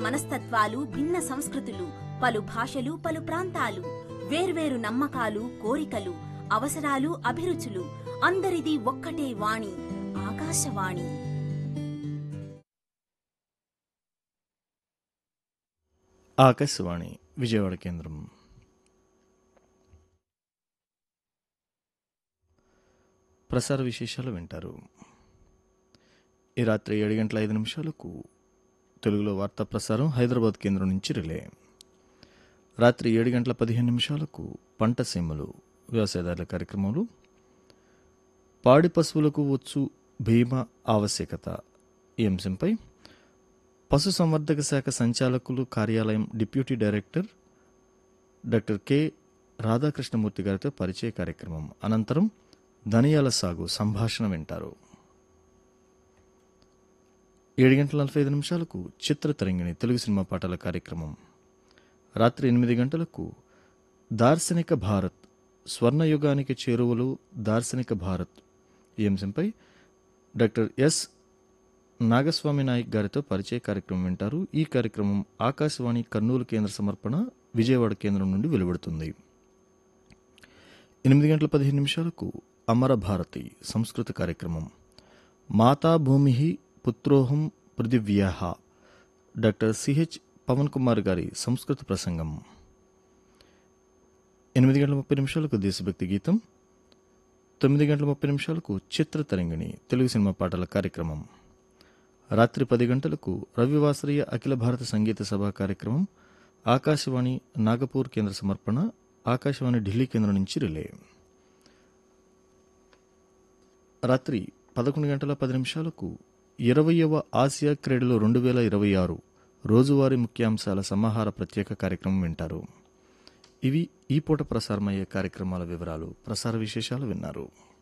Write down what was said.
మనస్తత్వాలు భిన్న సంస్కృతులు పలు భాషలు పలు ప్రాంతాలు వేర్వేరు నమ్మకాలు కోరికలు అవసరాలు అభిరుచులు అందరిది ఒక్కటే వాణి ఆకాశవాణి ఆకాశవాణి విజయవాడ కేంద్రం ప్రసార విశేషాలు వింటారు ఈ రాత్రి ఏడు గంటల ఐదు నిమిషాలకు తెలుగులో వార్తా ప్రసారం హైదరాబాద్ కేంద్రం నుంచి రిలే రాత్రి ఏడు గంటల పదిహేను నిమిషాలకు పంట సీమలు వ్యవసాయదారుల కార్యక్రమాలు పాడి పశువులకు వచ్చు బీమా ఆవశ్యకత ఈ అంశంపై పశుసంవర్ధక శాఖ సంచాలకులు కార్యాలయం deputy director doctor K Radhakrishnamurthy గారితో పరిచయ కార్యక్రమం అనంతరం ధనియాల సాగు సంభాషణ వింటారు ఏడు గంటల నలభై ఐదు నిమిషాలకు చిత్ర తరంగిణి తెలుగు సినిమా పాటల కార్యక్రమం రాత్రి ఎనిమిది గంటలకు దార్శనిక భారత్ స్వర్ణయుగానికి చేరువలు దార్శనిక భారత్ ఈ అంశంపై డాక్టర్ ఎస్ నాగస్వామి నాయక్ గారితో పరిచయ కార్యక్రమం వింటారు ఈ కార్యక్రమం ఆకాశవాణి కర్నూలు కేంద్ర సమర్పణ విజయవాడ కేంద్రం నుండి వెలువడుతుంది ఎనిమిది గంటల పదిహేను నిమిషాలకు అమర భారతి సంస్కృత కార్యక్రమం మాతా భూమి పుత్రోహం పృథివ్యాహ డాక్టర్ సిహెచ్ పవన్ కుమార్ గారి సంస్కృత ప్రసంగం ఎనిమిది గంటల ముప్పై నిమిషాలకు దేశభక్తి గీతం తొమ్మిది గంటల ముప్పై నిమిషాలకు చిత్ర తరంగిణి తెలుగు సినిమా పాటల కార్యక్రమం రాత్రి పది గంటలకు రవివాసరీయ అఖిల భారత సంగీత సభ కార్యక్రమం ఆకాశవాణి నాగపూర్ కేంద్ర సమర్పణ ఆకాశవాణి ఢిల్లీ కేంద్రం నుంచి రిలే రాత్రి పదకొండు గంటల పది నిమిషాలకు ఇరవయవ ఆసియా క్రీడలు రెండు వేల ఇరవై ఆరు రోజువారీ ముఖ్యాంశాల సమాహార ప్రత్యేక కార్యక్రమం వింటారు ఇవి ఈ పూట ప్రసారమయ్యే కార్యక్రమాల వివరాలు ప్రసార విశేషాలు విన్నారు